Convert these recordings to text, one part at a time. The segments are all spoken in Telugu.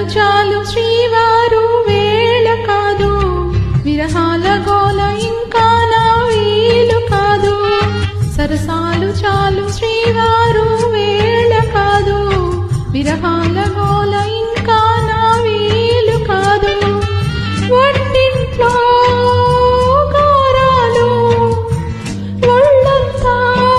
సరసాలు చాలు శ్రీవారు వేళ కాదు విరహాల గోల ఇంకా నా వీలు కాదు సరసాలు చాలు శ్రీవారు వేళ కాదు విరహాల గోల ఇంకా నా వీలు కాదు వంటింట్లో కారాలు ఒళ్ళంతా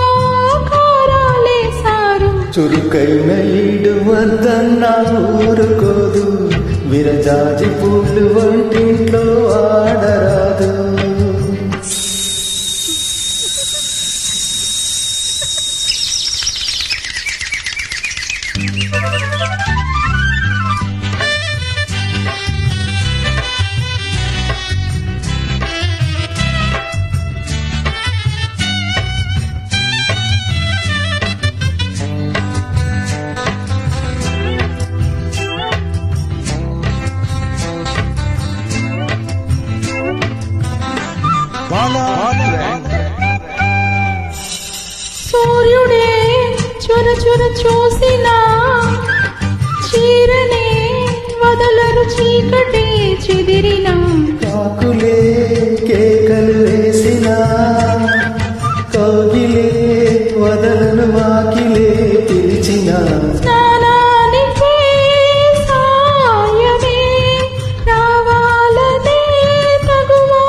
కారాలేశారు చురుకైన ఈడు వద్దన్న ఊరుకోదు విరజాజి పూలు వంటింట్లో ఆడరాదు సూర్యుడే చుర చుర చూసినా చీరనే వదలరు చీకటే చెదిరినా కాకులే కేకలు వేసిన కోగిలే వదలను వాకిలే పిలిచిన స్నానానికే సాయమే రావాలనే తగువా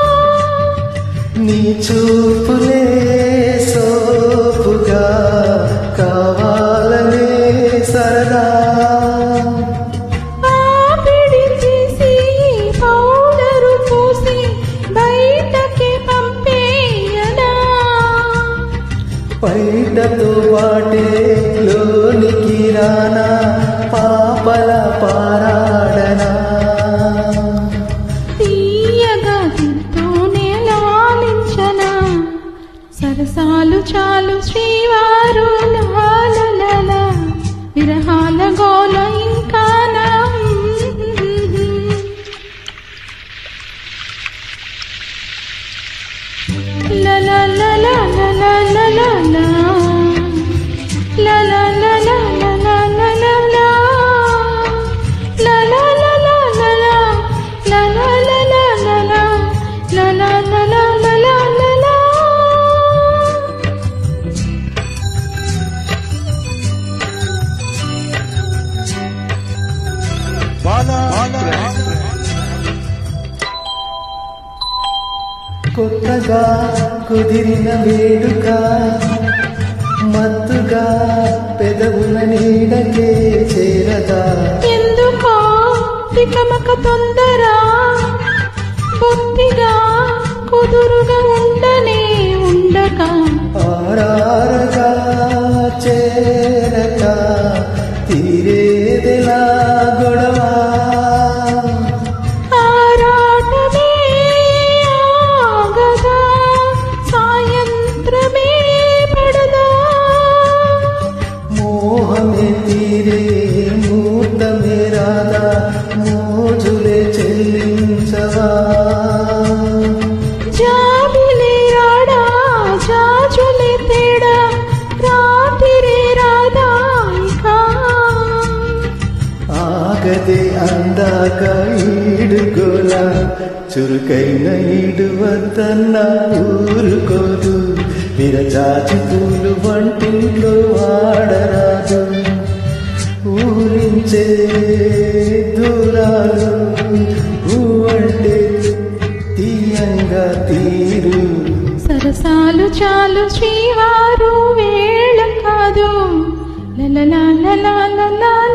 నీ చూపులే సోపుగా కావాలనే సరదా ఆపిడి తీసి పౌడరు పూసి బయటకి పంపేయనా బయటతో పాటే లోనికి రానా పాపల పారాడనా తీయగా తింటూనే లాలించనా సరసాలు చాలు శ్రీవారు లాలలల విరహాల గోల ఇంకా నా ల ల ల ల ల ల ల ల ల. ల ల ల ల ల ల ల ల ల. ల ల ల ల ల ల. ల ల ల ల ల ల. ల ల ల ల ల ల ల ల. కొత్తగా కుదిరిన వేడుక మత్తుగా పెదవుల నీడకే చేరదా ఎందుకో తికమక తొందర బొత్తిగా కుదురుగా ఉండనే ఉండక ఆరారగా చేరక తీరేదిలా గొడవ ఆరాటమే ఆగదా సాయంత్రమే పడదా మోహమే తీరే మూర్తమే రాదా మోజులే చెల్లించవా జాబిలే రాడా జాజులే తేడా రాత్రి రాదా ఇక ఆగదే అందాక ఈడుకోల చురుకైన ఈడు వద్దన్న ఊరుకోదు విరజాజి పూలు వంటింట్లో ఆడరాదు ఊరించే దూరాలు ఊవంటే తీయంగా తీరు సరసాలు చాలు శ్రీవారు వేళ కాదు లలలా లలా లలా